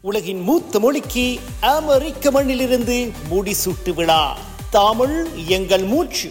உலகின் மூத்த மொழிக்கு அமெரிக்க மண்ணிலிருந்து முடிசூட்டு விழா தமிழ் எங்கள் மூச்சு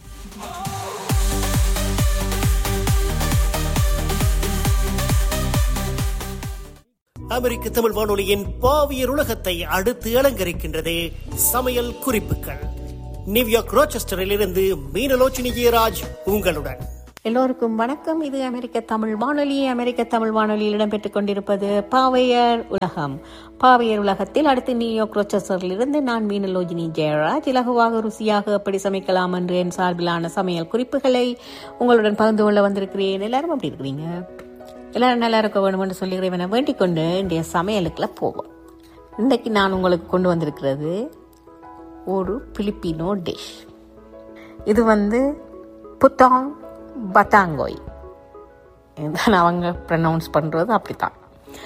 அமெரிக்க தமிழ் வானொலியின் பாவியர் உலகத்தை அடுத்து அலங்கரிக்கின்றது சமையல் குறிப்புகள் நியூயார்க் ரோச்செஸ்டரில் இருந்து மீனலோச்சினி ஜெயராஜ் உங்களுடன் எல்லோருக்கும் வணக்கம் இது அமெரிக்க தமிழ் வானொலி அமெரிக்க தமிழ் வானொலியில் இடம்பெற்றுக் கொண்டிருப்பது பாவையர் உலகம் பாவையர் உலகத்தில் அடுத்து நியூயார்க் ரோச்சஸரிலிருந்து நான் மீனலோஜினி ஜெயராஜ் இலகுவாக ருசியாக எப்படி சமைக்கலாம் என்று என் சார்பிலான சமையல் குறிப்புகளை உங்களுடன் பகிர்ந்து கொள்ள வந்திருக்கிறேன் எல்லாரும் அப்படி இருக்கிறீங்க எல்லாரும் நல்லா இருக்க வேணும்னு சொல்லி இறைவனை வேண்டிக் கொண்டு இன்றைய சமையலுக்குள்ள போவோம் இன்றைக்கு நான் உங்களுக்கு கொண்டு வந்திருக்கிறது ஒரு பிலிப்பினோ டிஷ் இது வந்து புத்தாங் பத்தாங்கோய் இதுதான் அவங்க ப்ரனவுன்ஸ் பண்ணுறது அப்படி தான்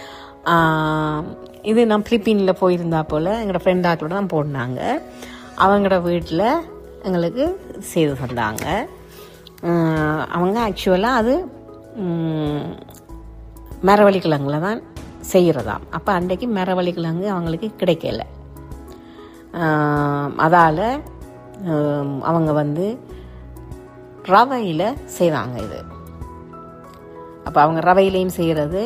இது நான் பிலிப்பீனில் போயிருந்தா போல் எங்களோட ஃப்ரெண்டாக்களோட தான் போனாங்க அவங்களோட வீட்டில் எங்களுக்கு செய்து தந்தாங்க ஆஹ் அவங்க ஆக்சுவலாக அது ம், மரவள்ளி கிழங்குல தான் செய்கிறதாம் அப்போ அன்றைக்கு மரவள்ளி கிழங்கு அவங்களுக்கு கிடைக்கல அதால் அவங்க வந்து ரவையில் செய்தாங்க இது அப்போ அவங்க ரவையிலையும் செய்கிறது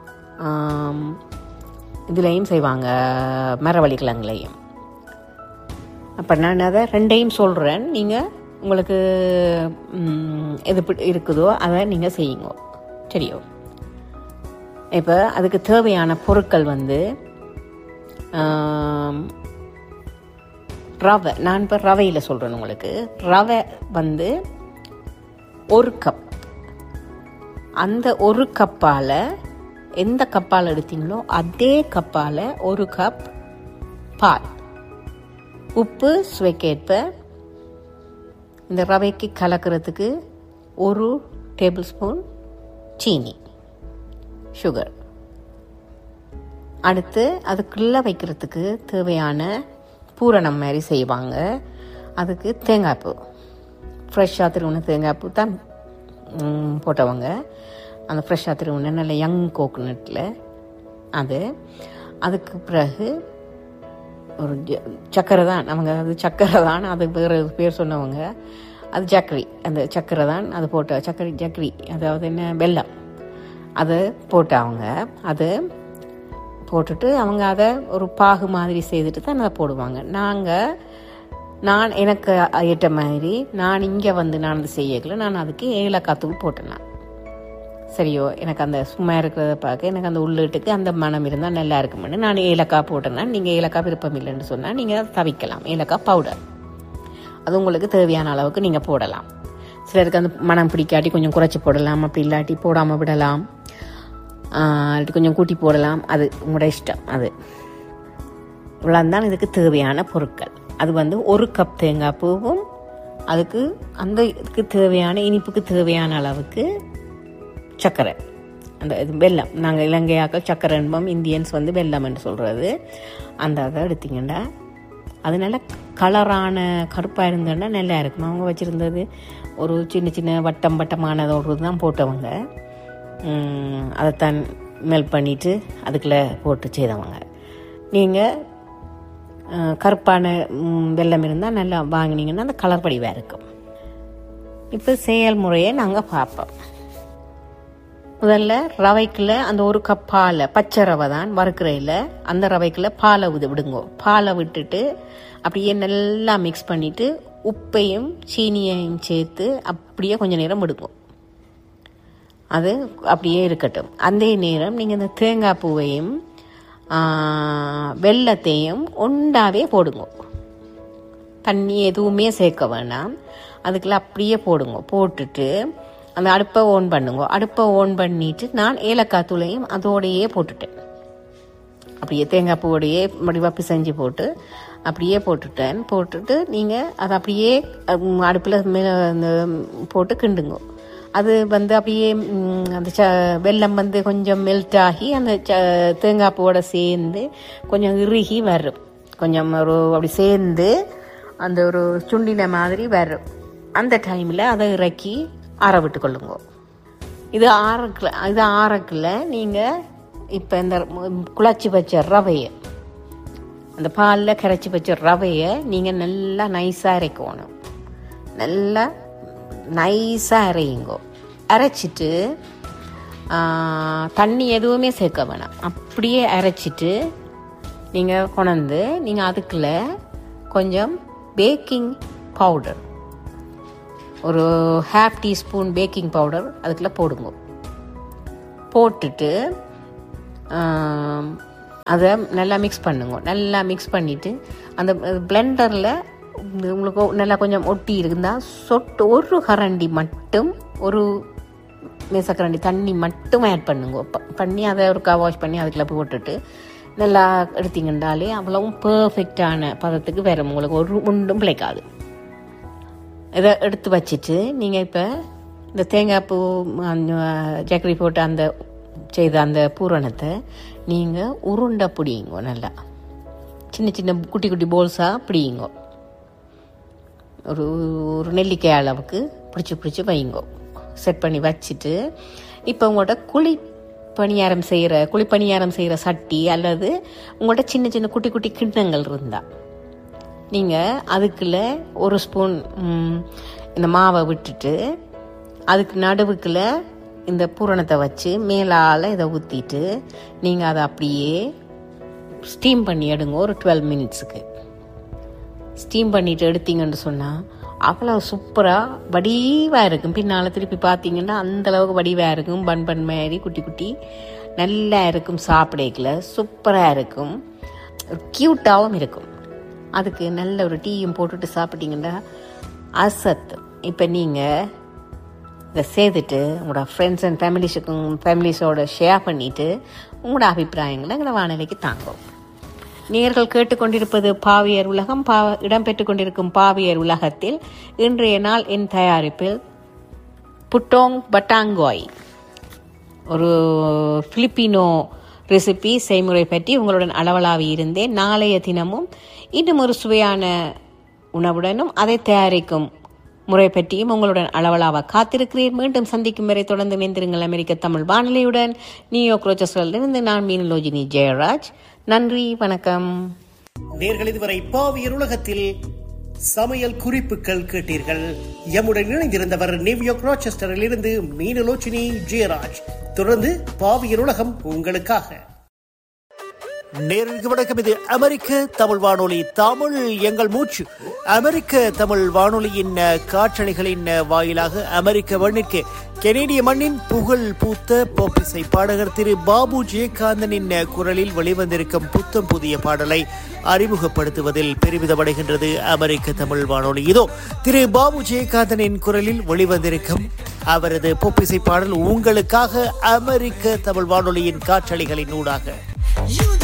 இதுலேயும் செய்வாங்க மரவள்ளி கிழங்குலையும் அப்போ நான் அதை ரெண்டையும் சொல்கிறேன் நீங்கள் உங்களுக்கு ம், எது பிடி- இருக்குதோ அதை நீங்கள் செய்யுங்க சரியோ இப்போ அதுக்கு தேவையான பொருட்கள் வந்து ஆம், ரவை நான் இப்போ ரவையில் சொல்கிறேன் உங்களுக்கு ரவை வந்து ஒரு கப் அந்த ஒரு கப்பால் எந்த கப்பால் எடுத்தீங்களோ அதே கப்பால் ஒரு கப் பால் உப்பு சுவைக்கேற்ப இந்த ரவைக்கு கலக்கிறதுக்கு ஒரு டேபிள் ஸ்பூன் சீனி சுகர் அடுத்து அதுக்குள்ளே வைக்கிறதுக்கு தேவையான பூரணம் மாதிரி செய்வாங்க அதுக்கு தேங்காய் பூ ஃப்ரெஷ்ஷாக திருவுண தேங்காய் பூ தான் ம், போட்டவங்க அந்த ஃப்ரெஷ்ஷாக திருவுண நல்ல யங் கோகோனட்டில் அது அதுக்கு பிறகு ஒரு ஜ- சக்கரை தான் அவங்க அது சக்கரை தான் அது வேறு பேர் சொன்னவங்க அது சக்கரி அந்த சக்கரை தான் அது போட்ட சக்கரை சக்கரி அதாவது என்ன வெல்லம் அது போட்டாங்க அது போட்டுட்டு அவங்க அதை ஒரு பாகு மாதிரி செய்துட்டு தான் அதை போடுவாங்க நாங்கள் நான் எனக்கு ஏற்ற மாதிரி நான் இங்கே வந்து நான் அது செய்யக்கல நான் அதுக்கு ஏலக்காய் தூள் போட்டேன் நான். சரியோ எனக்கு அந்த சும்மா இருக்கிறத பார்க்க எனக்கு அந்த உள்ளீட்டுக்கு அந்த மனம் இருந்தால் நல்லா இருக்குமென்னு நான் ஏலக்காய் போட்டேன்னா நீங்கள் ஏலக்காய் விருப்பம் இல்லைன்னு சொன்னால் நீங்கள் தவிக்கலாம் ஏலக்காய் பவுடர் அது உங்களுக்கு தேவையான அளவுக்கு நீங்கள் போடலாம் சிலருக்கு அந்த மனம் பிடிக்காட்டி கொஞ்சம் குறைச்சி போடலாம் அப்படி இல்லாட்டி போடாமல் விடலாம் ஆஹ் இல்லாட்டி கொஞ்சம் கூட்டி போடலாம் அது உங்களோட இஷ்டம் அது இவ்வளோதான் இதுக்கு தேவையான பொருட்கள் அது வந்து ஒரு கப் தேங்காய் பூவும் அதுக்கு அந்த இதுக்கு தேவையான இனிப்புக்கு தேவையான அளவுக்கு சர்க்கரை அந்த இது வெல்லம் நாங்கள் இலங்கையாக்கள் சர்க்கரை என்போம் இந்தியன்ஸ் வந்து வெல்லம் என்று சொல்கிறது அந்த அதை எடுத்தீங்கன்னா அது நல்ல கலரான கருப்பாக இருந்தோன்னா நல்லா இருக்கும் அவங்க வச்சுருந்தது ஒரு சின்ன சின்ன வட்டம் வட்டமானது ஒரு தான் போட்டவங்க உம், அதைத்தான் மெல்ட் பண்ணிவிட்டு அதுக்குள்ளே போட்டு செய்தவங்க நீங்கள் கருப்பான ம், வெல்லம் இருந்தால் நல்லா வாங்கினீங்கன்னா அந்த கலர் படிவாக இருக்கும் இப்போ செயல் முறையை நாங்கள் பார்ப்போம் முதல்ல ரவைக்குள்ள அந்த ஒரு கப் பாலை பச்சை ரவை தான் வறுக்கிறையில் அந்த ரவைக்குள்ள பாலை விடு விடுங்கோ பாலை விட்டுட்டு அப்படியே நல்லா மிக்ஸ் பண்ணிட்டு உப்பையும் சீனியையும் சேர்த்து அப்படியே கொஞ்ச நேரம் விடுங்கோ அது அப்படியே இருக்கட்டும் அந்த நேரம் நீங்கள் இந்த தேங்காய் பூவையும் ஆ, வெல்லத்தையும் ஒண்டாவே போடுங்க தண்ணி எதுவுமே சேர்க்க வேணாம் அதுக்குள்ள அப்படியே போடுங்க போட்டுட்டு அந்த அடுப்பை ஓன் பண்ணுங்க அடுப்பை ஓன் பண்ணிட்டு நான் ஏலக்காய் தூளையும் அதோடையே போட்டுட்டேன் அப்படியே தேங்காய் பூவோடையே மடிவாக பிசைஞ்சு போட்டு அப்படியே போட்டுட்டேன் போட்டுட்டு நீங்கள் அதை அப்படியே அடுப்பில் மேலே அந்த போட்டு கிண்டுங்க அது வந்து அப்படியே ம், அந்த ச வெல்லம் வந்து கொஞ்சம் மெல்ட் ஆகி அந்த ச தேங்காய் பூவோட சேர்ந்து கொஞ்சம் இறுகி வரும் கொஞ்சம் ஒரு அப்படி சேர்ந்து அந்த ஒரு சுண்டின மாதிரி வரும் அந்த டைமில் அதை இறக்கி ஆற விட்டு கொள்ளுங்க இது ஆறக்கில் இது ஆறக்கில் நீங்கள் இப்போ இந்த ம், குழச்சி வச்ச ரவையை அந்த பாலில் கரைச்சி வச்ச ரவையை நீங்கள் நல்லா நைஸாக அரைக்கணும் நல்லா நைஸாக அரையுங்கோ அரைச்சிட்டு ஆ, தண்ணி எதுவுமே சேர்க்க வேணாம் அப்படியே அரைச்சிட்டு நீங்கள் கொண்டு நீங்கள் அதுக்குள்ள கொஞ்சம் பேக்கிங் பவுடர் ஒரு ஹாஃப் டீஸ்பூன் பேக்கிங் பவுடர் அதுக்குள்ள போடுங்க போட்டுட்டு ஆம், அதை நல்லா மிக்ஸ் பண்ணுங்க நல்லா மிக்ஸ் பண்ணிவிட்டு அந்த பிளெண்டரில் உங்களுக்கு நல்லா கொஞ்சம் ஒட்டி இருந்தால் சொட்டு ஒரு கரண்டி மட்டும் ஒரு மேசக்கரண்டி தண்ணி மட்டும் ஆட் பண்ணுங்க ப- பண்ணி அதை ஒருக்கா வாஷ் பண்ணி அதுக்குள்ள போட்டுட்டு நல்லா எடுத்தீங்கன்னாலே அவ்வளவும் பர்ஃபெக்டான பதத்துக்கு வேற உங்களுக்கு ஒரு ஒன்றும் பிழைக்காது இதை எடுத்து வச்சுட்டு நீங்கள் இப்போ இந்த தேங்காய் பூ அந்த ஜக்கரி போட்டு அந்த செய்த அந்த பூரணத்தை நீங்கள் உருண்டை பிடிங்க நல்லா சின்ன சின்ன குட்டி குட்டி போல்ஸாக பிடிங்க ஒரு ஒரு நெல்லிக்காய் அளவுக்கு பிடிச்சி பிடிச்சி வைங்க செட் பண்ணி வச்சுட்டு இப்போ உங்கள்கிட்ட குழி பணியாரம் செய்கிற குழி பணியாரம் செய்கிற சட்டி அல்லது உங்கள்கிட்ட சின்ன சின்ன குட்டி குட்டி கிண்ணங்கள் இருந்தால் நீங்கள் அதுக்குள்ள ஒரு ஸ்பூன் ம், இந்த மாவை விட்டுட்டு அதுக்கு நடுவுக்குள்ள இந்த பூரணத்தை வச்சு மேலால் இதை ஊற்றிட்டு நீங்கள் அதை அப்படியே ஸ்டீம் பண்ணி எடுங்க ஒரு டுவெல் மினிட்ஸுக்கு ஸ்டீம் பண்ணிட்டு எடுத்தீங்கன்னு சொன்னால் அவ்வளோ சூப்பராக வடிவாக இருக்கும் பின்னால் திருப்பி பார்த்தீங்கன்னா அந்த அளவுக்கு வடிவாக இருக்கும் பன் பன் மாதிரி குட்டி குட்டி நல்லா இருக்கும் சாப்பிடக்கல சூப்பராக இருக்கும் க்யூட்டாகவும் இருக்கும் அதுக்கு நல்ல ஒரு டீயும் போட்டுட்டு சாப்பிட்டீங்கன்னா அசத்து இப்போ நீங்கள் இதை செய்துட்டு உங்களோட ஃப்ரெண்ட்ஸ் அண்ட் ஃபேமிலிஸுக்கும் ஃபேமிலிஸோட ஷேர் பண்ணிவிட்டு உங்களோட அபிப்பிராயங்களை எங்களை வானிலைக்கு தாங்கும் நேர்கள் கேட்டுக்கொண்டிருப்பது பாவியர் உலகம் பா இடம்பெற்றுக் கொண்டிருக்கும் பாவியர் உலகத்தில் இன்றைய நாள் என் தயாரிப்பில் புட்டோங் பட்டாங்கோய் ஒரு பிலிப்பினோ ரெசிபி செய்முறை பற்றி உங்களுடன் அளவலாவி இருந்தேன் நாளைய தினமும் இன்னும் ஒரு சுவையான உணவுடனும் அதை தயாரிக்கும் முறை பற்றியும் உங்களுடன் அளவலாவ காத்திருக்கிறேன் மீண்டும் சந்திக்கும் வரை தொடர்ந்து இணைந்திருங்கள் அமெரிக்க தமிழ் வானொலியுடன் நியூயோ இருந்து நான் மீனலோஜினி ஜெயராஜ் நன்றி வணக்கம் நேர்கள் இதுவரை பாவியர் உலகத்தில் சமையல் குறிப்புகள் கேட்டீர்கள் எம்முடன் இணைந்திருந்தவர் நியூயார்க் ராச்செஸ்டரில் இருந்து மீனலோச்சினி ஜெயராஜ் தொடர்ந்து பாவியர் உலகம் உங்களுக்காக நேருக்கு வணக்கம் இது அமெரிக்க தமிழ் வானொலி தமிழ் எங்கள் மூச்சு அமெரிக்க தமிழ் வானொலியின் அஹ், காற்றலைகளின் அஹ், வாயிலாக அமெரிக்க மண்ணிற்கு கெனேடிய மண்ணின் புகழ் பூத்த போப்பிசை பாடகர் திரு பாபு ஜெயகாந்தனின் அஹ், குரலில் வெளிவந்திருக்கும் புத்தம் புதிய பாடலை அறிமுகப்படுத்துவதில் பெருமிதமடைகின்றது அமெரிக்க தமிழ் வானொலி இதோ திரு பாபு ஜெயகாந்தனின் குரலில் வெளிவந்திருக்கும் அவரது பொப்பிசை பாடல் உங்களுக்காக அமெரிக்க தமிழ் வானொலியின் காற்றலைகளின் ஊடாக